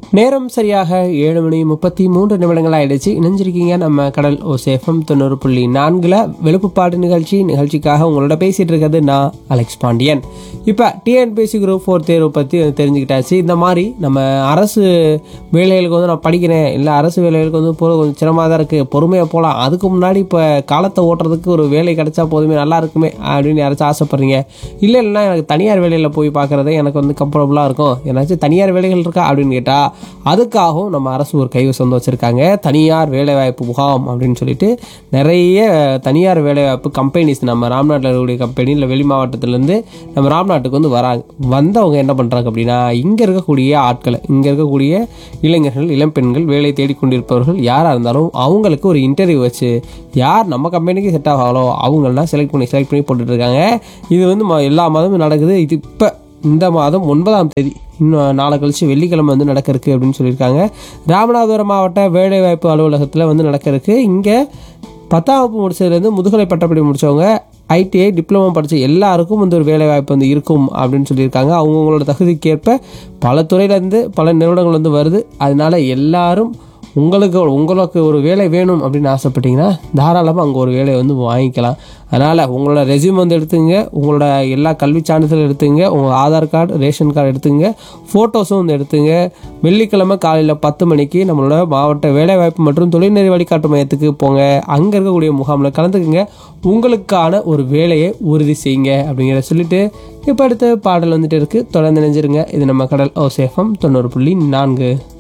நேரம் சரியாக ஏழு மணி முப்பத்தி மூன்று நிமிடங்கள் ஆயிடுச்சு இணைஞ்சிருக்கீங்க நம்ம கடல் ஓ சேஃபம் தொண்ணூறு புள்ளி நான்கில் வெளுப்புப்பாடு நிகழ்ச்சி நிகழ்ச்சிக்காக உங்களோட பேசிட்டு இருக்கிறது நான் அலெக்ஸ் பாண்டியன் இப்போ டிஎன்பிஎஸ்சி குரூப் ஃபோர் தேர்வு பற்றி தெரிஞ்சுக்கிட்டாச்சு இந்த மாதிரி நம்ம அரசு வேலைகளுக்கு வந்து நான் படிக்கிறேன் இல்லை அரசு வேலைகளுக்கு வந்து போகிறது கொஞ்சம் சிரமமாக தான் இருக்குது பொறுமையாக போகலாம் அதுக்கு முன்னாடி இப்போ காலத்தை ஓட்டுறதுக்கு ஒரு வேலை கிடைச்சா போதுமே நல்லா இருக்குமே அப்படின்னு யாராச்சும் ஆசைப்படுறீங்க இல்லை இல்லைன்னா எனக்கு தனியார் வேலையில் போய் பார்க்குறது எனக்கு வந்து கம்ஃபர்டபுளாக இருக்கும் ஏன்னாச்சும் தனியார் வேலைகள் இருக்கா அப்படின்னு கேட்டால் அதுக்காகவும் நம்ம அரசு ஒரு கைவசம் வந்து வச்சுருக்காங்க தனியார் வேலைவாய்ப்பு முகாம் அப்படின்னு சொல்லிட்டு நிறைய தனியார் வேலைவாய்ப்பு கம்பெனிஸ் நம்ம ராம்நாட்டில் இருக்கக்கூடிய கம்பெனி இல்லை வெளி மாவட்டத்திலேருந்து நம்ம ராம்நாட்டுக்கு வந்து வராங்க வந்தவங்க என்ன பண்ணுறாங்க அப்படின்னா இங்கே இருக்கக்கூடிய ஆட்களை இங்கே இருக்கக்கூடிய இளைஞர்கள் இளம்பெண்கள் வேலை தேடிக்கொண்டிருப்பவர்கள் யாராக இருந்தாலும் அவங்களுக்கு ஒரு இன்டர்வியூ வச்சு யார் நம்ம கம்பெனிக்கு செட் ஆகாலோ அவங்களெலாம் செலக்ட் பண்ணி செலக்ட் பண்ணி போட்டுட்டு இருக்காங்க இது வந்து ம- எல்லா மாதமும் நடக்குது இது இப்போ இந்த மாதம் ஒன்பதாம் தேதி இன்னும் நாளை கழிச்சு வெள்ளிக்கிழமை வந்து நடக்க இருக்கு அப்படின்னு சொல்லியிருக்காங்க ராமநாதபுரம் மாவட்ட வேலைவாய்ப்பு அலுவலகத்தில் வந்து நடக்க இருக்கு இங்கே பத்தாம் வகுப்பு முடிச்சதுலேருந்து முதுகலை பட்டப்படி முடிச்சவங்க ஐடிஐ டிப்ளமோ படித்த எல்லாருக்கும் வந்து ஒரு வேலைவாய்ப்பு வந்து இருக்கும் அப்படின்னு சொல்லியிருக்காங்க அவங்கவுங்களோட தகுதிக்கேற்ப பல துறையிலேருந்து பல நிறுவனங்கள் வந்து வருது அதனால எல்லாரும் உங்களுக்கு உங்களுக்கு ஒரு வேலை வேணும் அப்படின்னு ஆசைப்பட்டீங்கன்னா தாராளமாக அங்கே ஒரு வேலையை வந்து வாங்கிக்கலாம் அதனால் உங்களோட ரெஸ்யூம் வந்து எடுத்துங்க உங்களோட எல்லா கல்வி சான்றிதழ் எடுத்துங்க உங்கள் ஆதார் கார்டு ரேஷன் கார்டு எடுத்துங்க ஃபோட்டோஸும் வந்து எடுத்துங்க வெள்ளிக்கிழமை காலையில் பத்து மணிக்கு நம்மளோட மாவட்ட வேலைவாய்ப்பு மற்றும் தொழில்நெறி வழிகாட்டு மையத்துக்கு போங்க அங்கே இருக்கக்கூடிய முகாமில் கலந்துக்குங்க உங்களுக்கான ஒரு வேலையை உறுதி செய்யுங்க அப்படிங்கிறத சொல்லிட்டு இப்போ அடுத்த பாடல் வந்துட்டு இருக்குது தொடர்ந்து நினைஞ்சிருங்க இது நம்ம கடல் ஓ சேஃபம் தொண்ணூறு புள்ளி நான்கு